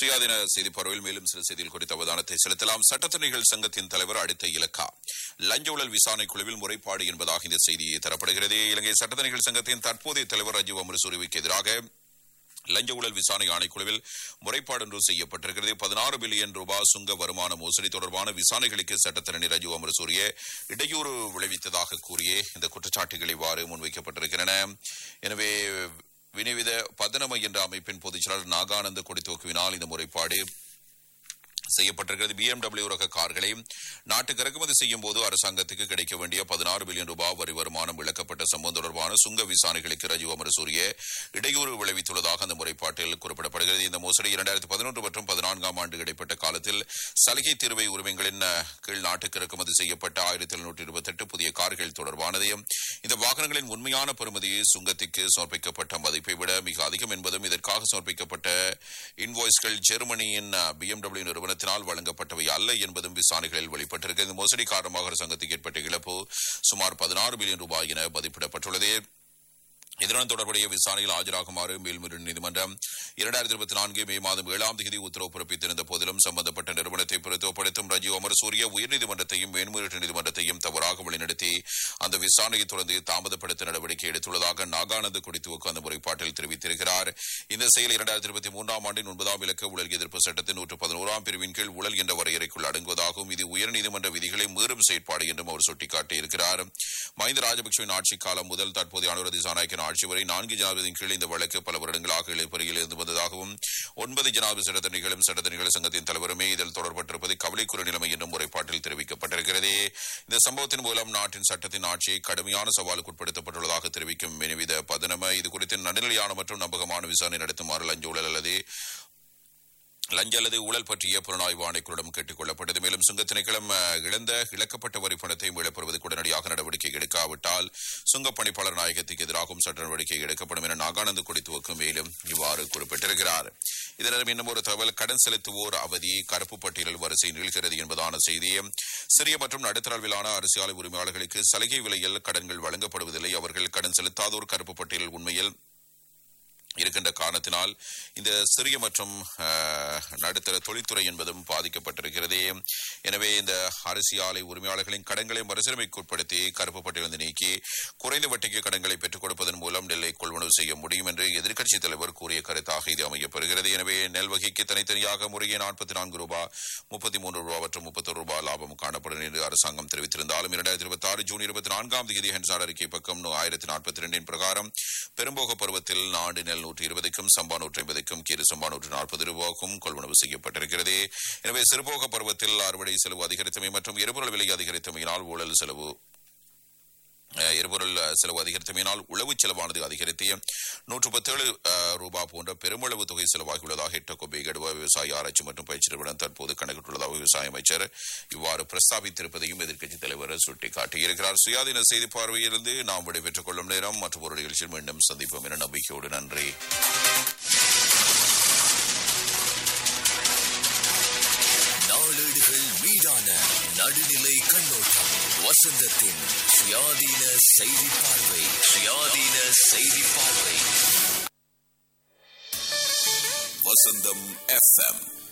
சுயாதீன செய்தி பார்வையில் மேலும் சில செய்திகள் குறித்த அவதானத்தை செலுத்தலாம் சட்டத்தணிகள் சங்கத்தின் தலைவர் அடுத்த இலக்கா லஞ்ச ஊழல் விசாரணை குழுவில் முறைப்பாடு என்பதாக இந்த செய்தியை தரப்படுகிறது இலங்கை சட்டத்தணிகள் சங்கத்தின் தற்போதைய தலைவர் ராஜீவ் அமரசூரிவுக்கு எதிராக லஞ்ச ஊழல் விசாரணை ஆணைக்குழுவில் முறைப்பாடு ஒன்று செய்யப்பட்டிருக்கிறது பதினாறு பில்லியன் ரூபாய் சுங்க வருமான மோசடி தொடர்பான விசாரணைகளுக்கு சட்டத்தரணி ராஜீவ் அமரசூரிய இடையூறு விளைவித்ததாக கூறிய இந்த குற்றச்சாட்டுகள் இவ்வாறு முன்வைக்கப்பட்டிருக்கின்றன எனவே வினிவித பதனமை என்ற அமைப்பின் பொதுச் செயலாளர் நாகானந்த கொடித்தோக்குவினால் இந்த முறைப்பாடு செய்யப்பட்டிருக்கிறது பிஎம்டபிள்யூ ரக கார்களை நாட்டுக்கு இறக்குமதி செய்யும் போது அரசாங்கத்துக்கு கிடைக்க வேண்டிய பதினாறு பில்லியன் ரூபாய் வரி வருமானம் விளக்கப்பட்ட சம்பவம் தொடர்பான சுங்க விசாரணைகளுக்கு ராஜீவ் அமரசூரிய இடையூறு விளைவித்துள்ளதாக அந்த முறைப்பாட்டில் குறிப்பிடப்படுகிறது இந்த மோசடி இரண்டாயிரத்தி பதினொன்று மற்றும் பதினான்காம் ஆண்டு இடைப்பட்ட காலத்தில் சலுகை தீர்வை உரிமைகளின் அஹ், கீழ் நாட்டுக்கு இறக்குமதி செய்யப்பட்ட ஆயிரத்தி எழுநூற்றி இருபத்தி எட்டு புதிய கார்கள் தொடர்பானது இந்த வாகனங்களின் உண்மையான பெறுமதி சுங்கத்திற்கு சமர்ப்பிக்கப்பட்ட மதிப்பை விட மிக அதிகம் என்பதும் இதற்காக சமர்ப்பிக்கப்பட்ட இன்வாய்ஸ்கள் ஜெர்மனியின் பிஎம்டபிள்யூ நிறுவனத்தினால் வழங்கப்பட்டவை அல்ல என்பதும் விசாரணைகளில் வெளிப்பட்டிருக்கிறது இந்த மோசடி காரணமாக அரசாங்கத்துக்கு ஏற்பட்ட இழப்பு சுமார் பதினாறு பில்லியன் ரூபாய் என மதிப்பிடப்பட்டுள்ளது இதனுடன் தொடர்புடைய விசாரணையில் ஆஜராகுமாறு மேல்முறையீடு நீதிமன்றம் இரண்டாயிரத்தி இருபத்தி நான்கு மே மாதம் ஏழாம் தேதி உத்தரவு பிறப்பித்திருந்த போதிலும் சம்பந்தப்பட்ட நிறுவனத்தை பிரதிப்படுத்தும் ராஜீவ் அமரசூரிய உயர்நீதிமன்றத்தையும் மேன்முறையீட்டு நீதிமன்றத்தையும் தவறாக வழிநடத்தி அந்த விசாரணையை தொடர்ந்து தாமதப்படுத்த நடவடிக்கை எடுத்துள்ளதாக நாகானந்த குடித்துவுக்கு அந்த முறைப்பாட்டில் தெரிவித்திருக்கிறார் இந்த செயல் இரண்டாயிரத்தி இருபத்தி மூன்றாம் ஆண்டின் ஒன்பதாம் இலக்க ஊழல் எதிர்ப்பு சட்டத்தின் நூற்று பதினோராம் பிரிவின் கீழ் ஊழல் என்ற வரையறைக்குள் அடங்குவதாகவும் இது உயர்நீதிமன்ற விதிகளை மீறும் செயற்பாடு என்றும் அவர் சுட்டிக்காட்டியிருக்கிறார் மஹிந்த ராஜபக்சவின் ஆட்சி காலம் முதல் தற்போதைய அனுர திசாநாயக்கின் ஆட்சி வரை நான்கு ஜனாதிபதியின் கீழ் இந்த வழக்கு பல வருடங்களாக இழுப்பறியில் இருந்து வந்ததாகவும் ஒன்பது ஜனாதிபதி சட்டத்தணிகளும் சட்டத்தணிகள் சங்கத்தின் தலைவருமே இதில் தொடர்பட்டிருப்பது கவலைக்குரிய நிலைமை என்றும் முறைப்பாட்டில் தெரிவிக்கப்பட்டிருக்கிறது இந்த சம்பவத்தின் மூலம் நாட்டின் சட்டத்தின் ஆட்சியை கடுமையான சவாலுக்கு உட்படுத்தப்பட்டுள்ளதாக தெரிவிக்கும் வினிவித பதனம இது குறித்து நடுநிலையான மற்றும் நம்பகமான விசாரணை நடத்துமாறு லஞ்ச ஊழல் அல்லது லஞ்ச அல்லது ஊழல் பற்றிய புலனாய்வு ஆணைக்குள்ளிடம் கேட்டுக் கொள்ளப்பட்டது மேலும் சுங்க திணைக்களம் அஹ், இழந்த இழக்கப்பட்ட வரி பணத்தை மீளப்பெறுவதற்கு உடனடியாக நடவடிக்கை எடுக்காவிட்டால் சுங்க பணிப்பாளர் நாயகத்துக்கு எதிராகவும் சட்ட நடவடிக்கை எடுக்கப்படும் என நாகானந்து கொடித்துவக்கு மேலும் இவ்வாறு குறிப்பிட்டிருக்கிறார் இதனிடம் இன்னும் ஒரு தகவல் கடன் செலுத்துவோர் அவதி கருப்பு பட்டியலில் வரிசை நீள்கிறது என்பதான செய்தி சிறிய மற்றும் நடுத்தர அளவிலான அரசியல் உரிமையாளர்களுக்கு சலுகை விலையில் கடன்கள் வழங்கப்படுவதில்லை அவர்கள் கடன் செலுத்தாதோர் கருப்பு பட்டியல் உண்மையில் இருக்கின்ற காரணத்தினால் இந்த சிறிய மற்றும் அஹ், நடுத்தர தொழில்துறை என்பதும் பாதிக்கப்பட்டிருக்கிறது எனவே இந்த அரிசி ஆலை உரிமையாளர்களின் கடன்களை மறுசீரமைக்கு உட்படுத்தி கருப்பு பட்டியலிருந்து நீக்கி குறைந்த வட்டிக்கு கடன்களை பெற்றுக் கொடுப்பதன் மூலம் நெல்லை கொள்வனவு செய்ய முடியும் என்று எதிர்க்கட்சித் தலைவர் கூறிய கருத்தாக இது அமையப்பெறுகிறது எனவே நெல் வகைக்கு தனித்தனியாக முறையே நாற்பத்தி நான்கு ரூபாய் முப்பத்தி மூன்று ரூபாய் மற்றும் முப்பத்தொரு ரூபாய் லாபம் காணப்படும் என்று அரசாங்கம் தெரிவித்திருந்தாலும் இரண்டாயிரத்தி இருபத்தி ஆறு ஜூன் இருபத்தி நான்காம் தேதி ஹென்சார் அறிக்கை பக்கம் ஆயிரத்தி நாற்பத்தி ரெண்டின் பிரகாரம் பெரும்போக பருவத்தில் நாடு நெல் நூற்றி இருபதுக்கும் சம்பா நூற்றி ஐம்பதுக்கும் கீரை சம்பா நூற்றி நாற்பது ரூபாய்க்கும் கொள்வனவு செய்யப்பட்டிருக்கிறது எனவே சிறுபோக பருவத்தில் அறுவடை செலவு அதிகரித்தமை மற்றும் எரிபொருள் விலை அதிகரித்தமையினால் ஊழல் செலவு அஹ், எரிபொருள் அஹ், செலவு அதிகரித்தமையினால் உழவு செலவானது அதிகரித்து நூற்று பத்தேழு ரூபாய் போன்ற பெருமளவு தொகை செலவாகியுள்ளதாக எட்டக்கோபை கடுவ விவசாய ஆராய்ச்சி மற்றும் பயிற்சி நிறுவனம் தற்போது கணக்கிட்டுள்ளதாக விவசாய அமைச்சர் இவ்வாறு பிரஸ்தாபித்திருப்பதையும் எதிர்க்கட்சித் தலைவர் சுட்டிக்காட்டியிருக்கிறார் சுயாதீன செய்தி பார்வையிலிருந்து நாம் விடைபெற்றுக் கொள்ளும் நேரம் மற்றும் ஒரு நிகழ்ச்சியில் மீண்டும் சந்திப்போம் என நம்பிக்கையோடு நன்றி நாளேடுகள் மீதான நடுநிலை கண்ணோட்டம் வசந்தத்தின் சுயாதீன செய்தி பார்வை சுயாதீன செய்தி பார்வை வசந்தம் எஃப்எம்